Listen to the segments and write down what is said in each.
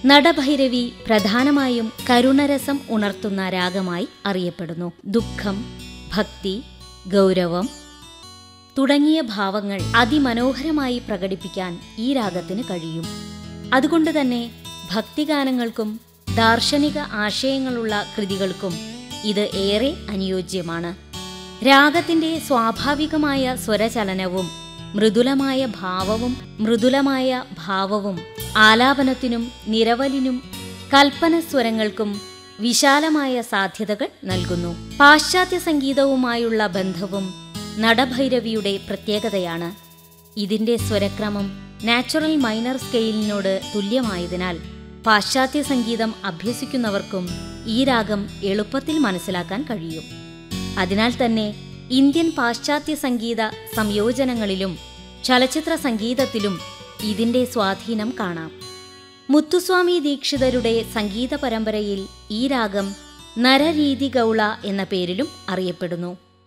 നടഭൈരവി പ്രധാനമായും കരുണരസം ഉണർത്തുന്ന രാഗമായി അറിയപ്പെടുന്നു ദുഃഖം ഭക്തി ഗൗരവം തുടങ്ങിയ ഭാവങ്ങൾ അതിമനോഹരമായി പ്രകടിപ്പിക്കാൻ ഈ രാഗത്തിന് കഴിയും അതുകൊണ്ട് തന്നെ ഭക്തിഗാനങ്ങൾക്കും ദാർശനിക ആശയങ്ങളുള്ള കൃതികൾക്കും ഇത് ഏറെ അനുയോജ്യമാണ് രാഗത്തിന്റെ സ്വാഭാവികമായ സ്വരചലനവും മൃദുലമായ ഭാവവും മൃദുലമായ ഭാവവും ആലാപനത്തിനും നിരവലിനും കൽപ്പന സ്വരങ്ങൾക്കും വിശാലമായ സാധ്യതകൾ നൽകുന്നു പാശ്ചാത്യ സംഗീതവുമായുള്ള ബന്ധവും നടഭൈരവിയുടെ പ്രത്യേകതയാണ് ഇതിന്റെ സ്വരക്രമം നാച്ചുറൽ മൈനർ സ്കെയിലിനോട് തുല്യമായതിനാൽ പാശ്ചാത്യ സംഗീതം അഭ്യസിക്കുന്നവർക്കും ഈ രാഗം എളുപ്പത്തിൽ മനസ്സിലാക്കാൻ കഴിയും അതിനാൽ തന്നെ ഇന്ത്യൻ പാശ്ചാത്യ സംഗീത സംയോജനങ്ങളിലും ചലച്ചിത്ര സംഗീതത്തിലും ഇതിന്റെ സ്വാധീനം കാണാം മുത്തുസ്വാമി ദീക്ഷിതരുടെ സംഗീത പരമ്പരയിൽ ഈ രാഗം നരരീതി ഗൗള എന്ന പേരിലും അറിയപ്പെടുന്നു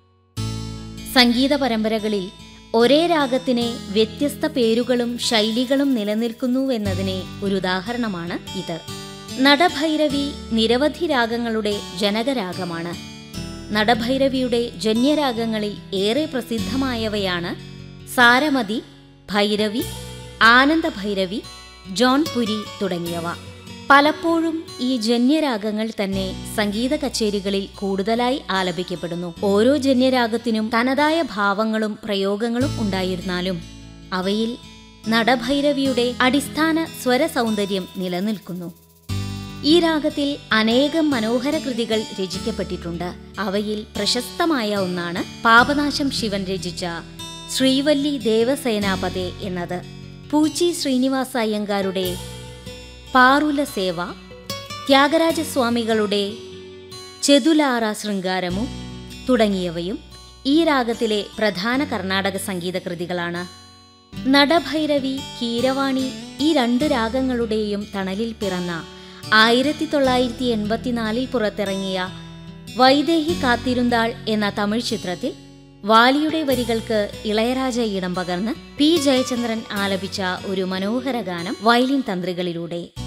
സംഗീത പരമ്പരകളിൽ ഒരേ രാഗത്തിന് വ്യത്യസ്ത പേരുകളും ശൈലികളും നിലനിൽക്കുന്നുവെന്നതിന് ഒരു ഉദാഹരണമാണ് ഇത് നടഭൈരവി നിരവധി രാഗങ്ങളുടെ ജനകരാഗമാണ് നടഭൈരവിയുടെ ജന്യരാഗങ്ങളിൽ ഏറെ പ്രസിദ്ധമായവയാണ് സാരമതി ഭൈരവി ആനന്ദഭൈരവി ജോൺപുരി തുടങ്ങിയവ പലപ്പോഴും ഈ ജന്യരാഗങ്ങൾ തന്നെ സംഗീത കച്ചേരികളിൽ കൂടുതലായി ആലപിക്കപ്പെടുന്നു ഓരോ ജന്യരാഗത്തിനും തനതായ ഭാവങ്ങളും പ്രയോഗങ്ങളും ഉണ്ടായിരുന്നാലും അവയിൽ നടഭൈരവിയുടെ അടിസ്ഥാന സ്വരസൗന്ദര്യം നിലനിൽക്കുന്നു ഈ രാഗത്തിൽ അനേകം മനോഹര കൃതികൾ രചിക്കപ്പെട്ടിട്ടുണ്ട് അവയിൽ പ്രശസ്തമായ ഒന്നാണ് പാപനാശം ശിവൻ രചിച്ച ശ്രീവല്ലി ദേവസേനാപതേ എന്നത് പൂച്ചി ശ്രീനിവാസ അയ്യങ്കാരുടെ പാറുല സേവ ത്യാഗരാജസ്വാമികളുടെ ചെതുലാറ ശൃംഗാരമു തുടങ്ങിയവയും ഈ രാഗത്തിലെ പ്രധാന കർണാടക സംഗീത കൃതികളാണ് നടഭൈരവി കീരവാണി ഈ രണ്ട് രാഗങ്ങളുടെയും തണലിൽ പിറന്ന ആയിരത്തി തൊള്ളായിരത്തി എൺപത്തിനാലിൽ പുറത്തിറങ്ങിയ വൈദേഹി കാത്തിരുന്നാൾ എന്ന തമിഴ് ചിത്രത്തിൽ വാലിയുടെ വരികൾക്ക് ഇളയരാജ ഇടം പകർന്ന് പി ജയചന്ദ്രൻ ആലപിച്ച ഒരു മനോഹര ഗാനം വയലിൻ തന്ത്രികളിലൂടെ